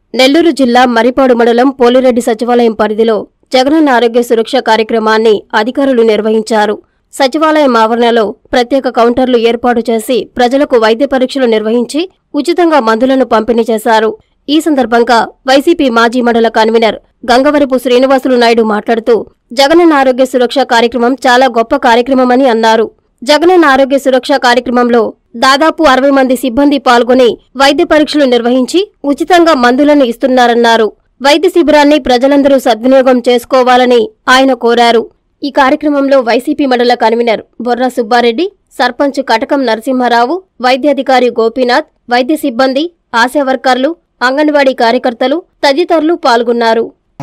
నెల్లూరు జిల్లా మరిపాడు మండలం పోలిరెడ్డి సచివాలయం పరిధిలో జగనన్న ఆరోగ్య సురక్ష కార్యక్రమాన్ని అధికారులు నిర్వహించారు సచివాలయం ఆవరణలో ప్రత్యేక కౌంటర్లు ఏర్పాటు చేసి ప్రజలకు వైద్య పరీక్షలు నిర్వహించి ఉచితంగా మందులను పంపిణీ చేశారు ఈ సందర్భంగా వైసీపీ మాజీ మండల కన్వీనర్ గంగవరపు శ్రీనివాసులు నాయుడు మాట్లాడుతూ జగనన్న ఆరోగ్య సురక్ష కార్యక్రమం చాలా గొప్ప కార్యక్రమమని అన్నారు జగనన్న ఆరోగ్య సురక్ష కార్యక్రమంలో దాదాపు అరవై మంది సిబ్బంది పాల్గొని వైద్య పరీక్షలు నిర్వహించి ఉచితంగా మందులను ఇస్తున్నారన్నారు వైద్య శిబిరాన్ని ప్రజలందరూ సద్వినియోగం చేసుకోవాలని ఆయన కోరారు ఈ కార్యక్రమంలో వైసీపీ మండల కన్వీనర్ బొర్రా సుబ్బారెడ్డి సర్పంచ్ కటకం నరసింహారావు వైద్యాధికారి గోపీనాథ్ వైద్య సిబ్బంది ఆశా వర్కర్లు అంగన్వాడీ కార్యకర్తలు తదితరులు పాల్గొన్నారు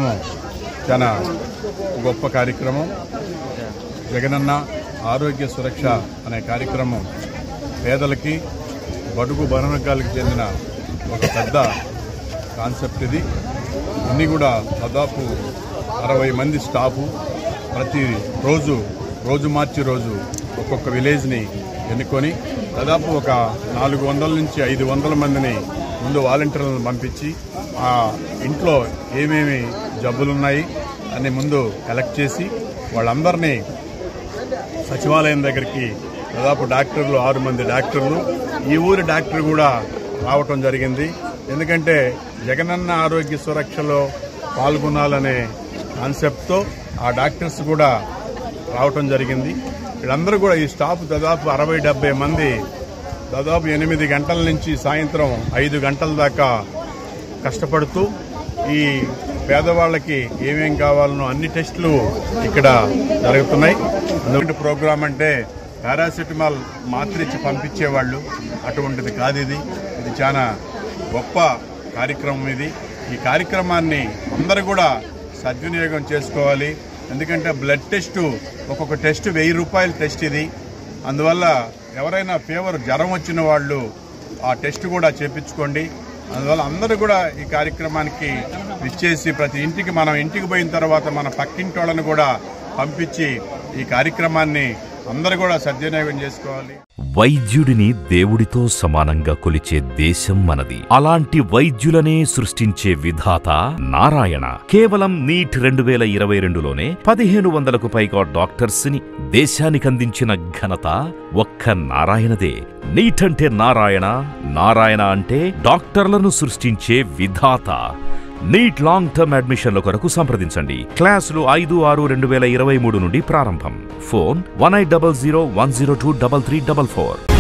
చాలా గొప్ప కార్యక్రమం జగనన్న ఆరోగ్య సురక్ష అనే కార్యక్రమం పేదలకి బడుగు బలవర్గాలకు చెందిన ఒక పెద్ద కాన్సెప్ట్ ఇది అన్నీ కూడా దాదాపు అరవై మంది స్టాఫు ప్రతి రోజు రోజు మార్చి రోజు ఒక్కొక్క విలేజ్ని ఎన్నుకొని దాదాపు ఒక నాలుగు వందల నుంచి ఐదు వందల మందిని ముందు వాలంటీర్లను పంపించి ఆ ఇంట్లో ఏమేమి జబ్బులున్నాయి అని ముందు కలెక్ట్ చేసి వాళ్ళందరినీ సచివాలయం దగ్గరికి దాదాపు డాక్టర్లు ఆరు మంది డాక్టర్లు ఈ ఊరి డాక్టర్ కూడా రావటం జరిగింది ఎందుకంటే జగనన్న ఆరోగ్య సురక్షలో పాల్గొనాలనే కాన్సెప్ట్తో ఆ డాక్టర్స్ కూడా రావటం జరిగింది వీళ్ళందరూ కూడా ఈ స్టాఫ్ దాదాపు అరవై డెబ్బై మంది దాదాపు ఎనిమిది గంటల నుంచి సాయంత్రం ఐదు గంటల దాకా కష్టపడుతూ ఈ పేదవాళ్ళకి ఏమేం కావాలనో అన్ని టెస్టులు ఇక్కడ జరుగుతున్నాయి అందుకంటే ప్రోగ్రామ్ అంటే పారాసెటమాల్ మాత్ర ఇచ్చి పంపించేవాళ్ళు అటువంటిది కాదు ఇది ఇది చాలా గొప్ప కార్యక్రమం ఇది ఈ కార్యక్రమాన్ని అందరూ కూడా సద్వినియోగం చేసుకోవాలి ఎందుకంటే బ్లడ్ టెస్ట్ ఒక్కొక్క టెస్ట్ వెయ్యి రూపాయల టెస్ట్ ఇది అందువల్ల ఎవరైనా ఫీవర్ జ్వరం వచ్చిన వాళ్ళు ఆ టెస్ట్ కూడా చేపించుకోండి అందువల్ల అందరూ కూడా ఈ కార్యక్రమానికి ఇచ్చేసి ప్రతి ఇంటికి మనం ఇంటికి పోయిన తర్వాత మన పక్కింటి వాళ్ళని కూడా పంపించి ఈ కార్యక్రమాన్ని అందరూ కూడా సద్వినియోగం చేసుకోవాలి వైద్యుడిని దేవుడితో సమానంగా కొలిచే దేశం మనది అలాంటి వైద్యులనే సృష్టించే విధాత నారాయణ కేవలం నీట్ రెండు వేల ఇరవై రెండులోనే పదిహేను వందలకు పైగా డాక్టర్స్ ని దేశానికందించిన ఘనత ఒక్క నారాయణదే నీట్ అంటే నారాయణ నారాయణ అంటే డాక్టర్లను సృష్టించే విధాత నీట్ లాంగ్ టర్మ్ అడ్మిషన్ల కొరకు సంప్రదించండి క్లాసులు ఐదు ఆరు రెండు వేల ఇరవై మూడు నుండి ప్రారంభం phone one eight double zero one zero two double three double four